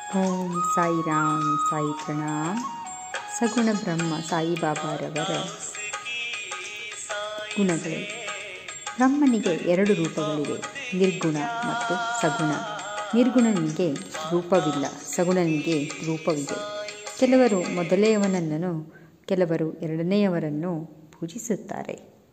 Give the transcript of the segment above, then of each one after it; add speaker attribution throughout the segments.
Speaker 1: ಓಂ ಸಾಯಿ ರಾಮ್ ಸಾಯಿ ಪ್ರಣಾಮ್ ಸಗುಣ ಬ್ರಹ್ಮ ಸಾಯಿಬಾಬಾರವರ ಗುಣಗಳು ಬ್ರಹ್ಮನಿಗೆ ಎರಡು ರೂಪಗಳಿವೆ ನಿರ್ಗುಣ ಮತ್ತು ಸಗುಣ ನಿರ್ಗುಣನಿಗೆ ರೂಪವಿಲ್ಲ ಸಗುಣನಿಗೆ ರೂಪವಿದೆ ಕೆಲವರು ಮೊದಲೆಯವನನ್ನು ಕೆಲವರು ಎರಡನೆಯವರನ್ನು ಪೂಜಿಸುತ್ತಾರೆ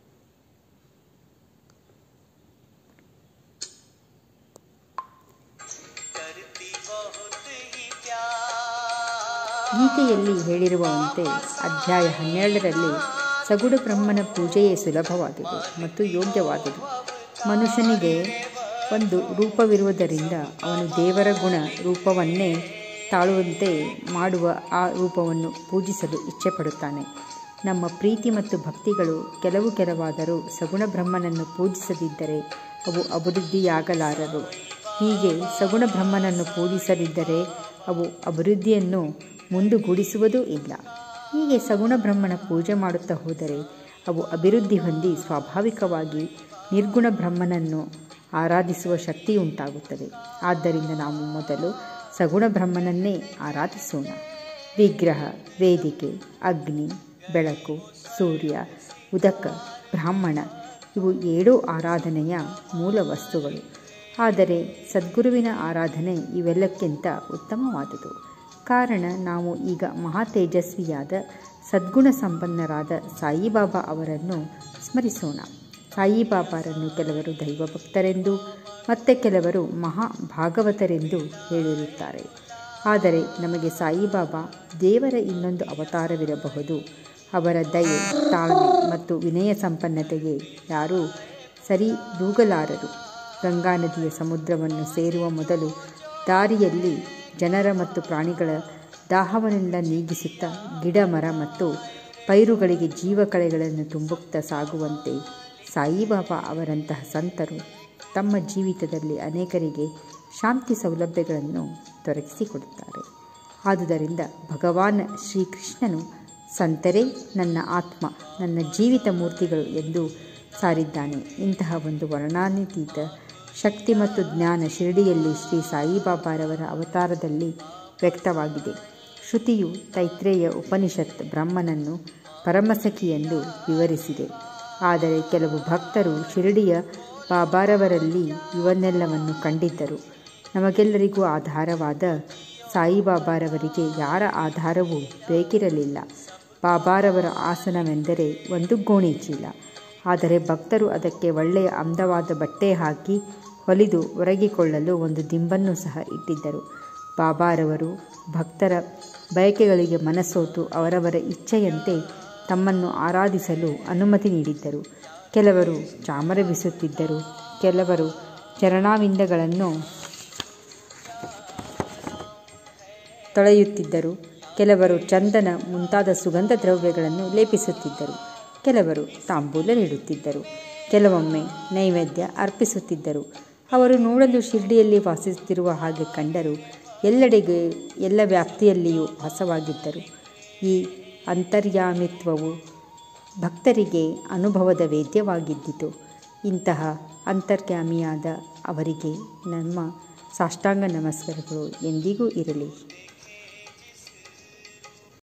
Speaker 1: ಗೀತೆಯಲ್ಲಿ ಹೇಳಿರುವಂತೆ ಅಧ್ಯಾಯ ಹನ್ನೆರಡರಲ್ಲಿ ಸಗುಣ ಬ್ರಹ್ಮನ ಪೂಜೆಯೇ ಸುಲಭವಾದುದು ಮತ್ತು ಯೋಗ್ಯವಾದುದು ಮನುಷ್ಯನಿಗೆ ಒಂದು ರೂಪವಿರುವುದರಿಂದ ಅವನು ದೇವರ ಗುಣ ರೂಪವನ್ನೇ ತಾಳುವಂತೆ ಮಾಡುವ ಆ ರೂಪವನ್ನು ಪೂಜಿಸಲು ಇಚ್ಛೆಪಡುತ್ತಾನೆ ನಮ್ಮ ಪ್ರೀತಿ ಮತ್ತು ಭಕ್ತಿಗಳು ಕೆಲವು ಕೆಲವಾದರೂ ಸಗುಣ ಬ್ರಹ್ಮನನ್ನು ಪೂಜಿಸದಿದ್ದರೆ ಅವು ಅಭಿವೃದ್ಧಿಯಾಗಲಾರರು ಹೀಗೆ ಸಗುಣ ಬ್ರಹ್ಮನನ್ನು ಪೂಜಿಸದಿದ್ದರೆ ಅವು ಅಭಿವೃದ್ಧಿಯನ್ನು ಮುಂದುಗೂಡಿಸುವುದೂ ಇಲ್ಲ ಹೀಗೆ ಸಗುಣ ಬ್ರಹ್ಮನ ಪೂಜೆ ಮಾಡುತ್ತಾ ಹೋದರೆ ಅವು ಅಭಿವೃದ್ಧಿ ಹೊಂದಿ ಸ್ವಾಭಾವಿಕವಾಗಿ ನಿರ್ಗುಣ ಬ್ರಹ್ಮನನ್ನು ಆರಾಧಿಸುವ ಶಕ್ತಿ ಉಂಟಾಗುತ್ತದೆ ಆದ್ದರಿಂದ ನಾವು ಮೊದಲು ಸಗುಣ ಬ್ರಹ್ಮನನ್ನೇ ಆರಾಧಿಸೋಣ ವಿಗ್ರಹ ವೇದಿಕೆ ಅಗ್ನಿ ಬೆಳಕು ಸೂರ್ಯ ಉದಕ ಬ್ರಾಹ್ಮಣ ಇವು ಏಳು ಆರಾಧನೆಯ ಮೂಲ ವಸ್ತುಗಳು ಆದರೆ ಸದ್ಗುರುವಿನ ಆರಾಧನೆ ಇವೆಲ್ಲಕ್ಕಿಂತ ಉತ್ತಮವಾದುದು ಕಾರಣ ನಾವು ಈಗ ಮಹಾ ತೇಜಸ್ವಿಯಾದ ಸದ್ಗುಣ ಸಂಪನ್ನರಾದ ಸಾಯಿಬಾಬಾ ಅವರನ್ನು ಸ್ಮರಿಸೋಣ ಸಾಯಿಬಾಬಾರನ್ನು ಕೆಲವರು ದೈವಭಕ್ತರೆಂದು ಮತ್ತೆ ಕೆಲವರು ಮಹಾ ಭಾಗವತರೆಂದು ಹೇಳಿರುತ್ತಾರೆ ಆದರೆ ನಮಗೆ ಸಾಯಿಬಾಬಾ ದೇವರ ಇನ್ನೊಂದು ಅವತಾರವಿರಬಹುದು ಅವರ ದಯೆ ತಾಳ್ಮೆ ಮತ್ತು ವಿನಯ ಸಂಪನ್ನತೆಗೆ ಯಾರೂ ಸರಿ ದೂಗಲಾರರು ಗಂಗಾ ನದಿಯ ಸಮುದ್ರವನ್ನು ಸೇರುವ ಮೊದಲು ದಾರಿಯಲ್ಲಿ ಜನರ ಮತ್ತು ಪ್ರಾಣಿಗಳ ದಾಹವನ್ನೆಲ್ಲ ನೀಗಿಸುತ್ತಾ ಗಿಡ ಮರ ಮತ್ತು ಪೈರುಗಳಿಗೆ ಜೀವಕಳೆಗಳನ್ನು ತುಂಬುತ್ತಾ ಸಾಗುವಂತೆ ಸಾಯಿಬಾಬಾ ಅವರಂತಹ ಸಂತರು ತಮ್ಮ ಜೀವಿತದಲ್ಲಿ ಅನೇಕರಿಗೆ ಶಾಂತಿ ಸೌಲಭ್ಯಗಳನ್ನು ದೊರಕಿಸಿಕೊಡುತ್ತಾರೆ ಆದುದರಿಂದ ಭಗವಾನ್ ಶ್ರೀಕೃಷ್ಣನು ಸಂತರೇ ನನ್ನ ಆತ್ಮ ನನ್ನ ಜೀವಿತ ಮೂರ್ತಿಗಳು ಎಂದು ಸಾರಿದ್ದಾನೆ ಇಂತಹ ಒಂದು ವರ್ಣಾತೀತ ಶಕ್ತಿ ಮತ್ತು ಜ್ಞಾನ ಶಿರಡಿಯಲ್ಲಿ ಶ್ರೀ ಸಾಯಿಬಾಬಾರವರ ಅವತಾರದಲ್ಲಿ ವ್ಯಕ್ತವಾಗಿದೆ ಶ್ರುತಿಯು ತೈತ್ರೇಯ ಉಪನಿಷತ್ ಬ್ರಹ್ಮನನ್ನು ಪರಮಸಖಿ ಎಂದು ವಿವರಿಸಿದೆ ಆದರೆ ಕೆಲವು ಭಕ್ತರು ಶಿರಡಿಯ ಬಾಬಾರವರಲ್ಲಿ ಇವನ್ನೆಲ್ಲವನ್ನು ಕಂಡಿದ್ದರು ನಮಗೆಲ್ಲರಿಗೂ ಆಧಾರವಾದ ಸಾಯಿಬಾಬಾರವರಿಗೆ ಯಾರ ಆಧಾರವೂ ಬೇಕಿರಲಿಲ್ಲ ಬಾಬಾರವರ ಆಸನವೆಂದರೆ ಒಂದು ಗೋಣಿ ಚೀಲ ಆದರೆ ಭಕ್ತರು ಅದಕ್ಕೆ ಒಳ್ಳೆಯ ಅಂದವಾದ ಬಟ್ಟೆ ಹಾಕಿ ಹೊಲಿದು ಒರಗಿಕೊಳ್ಳಲು ಒಂದು ದಿಂಬನ್ನು ಸಹ ಇಟ್ಟಿದ್ದರು ಬಾಬಾರವರು ಭಕ್ತರ ಬಯಕೆಗಳಿಗೆ ಮನಸೋತು ಅವರವರ ಇಚ್ಛೆಯಂತೆ ತಮ್ಮನ್ನು ಆರಾಧಿಸಲು ಅನುಮತಿ ನೀಡಿದ್ದರು ಕೆಲವರು ಚಾಮರ ಬೀಸುತ್ತಿದ್ದರು ಕೆಲವರು ಚರಣಾವಿಂದಗಳನ್ನು ತೊಳೆಯುತ್ತಿದ್ದರು ಕೆಲವರು ಚಂದನ ಮುಂತಾದ ಸುಗಂಧ ದ್ರವ್ಯಗಳನ್ನು ಲೇಪಿಸುತ್ತಿದ್ದರು ಕೆಲವರು ತಾಂಬೂಲ ನೀಡುತ್ತಿದ್ದರು ಕೆಲವೊಮ್ಮೆ ನೈವೇದ್ಯ ಅರ್ಪಿಸುತ್ತಿದ್ದರು ಅವರು ನೋಡಲು ಶಿರ್ಡಿಯಲ್ಲಿ ವಾಸಿಸುತ್ತಿರುವ ಹಾಗೆ ಕಂಡರು ಎಲ್ಲೆಡೆಗೆ ಎಲ್ಲ ವ್ಯಾಪ್ತಿಯಲ್ಲಿಯೂ ವಾಸವಾಗಿದ್ದರು ಈ ಅಂತರ್ಯಾಮಿತ್ವವು ಭಕ್ತರಿಗೆ ಅನುಭವದ ವೇದ್ಯವಾಗಿದ್ದಿತು ಇಂತಹ ಅಂತರ್ಯಾಮಿಯಾದ ಅವರಿಗೆ ನಮ್ಮ ಸಾಷ್ಟಾಂಗ ನಮಸ್ಕಾರಗಳು ಎಂದಿಗೂ ಇರಲಿ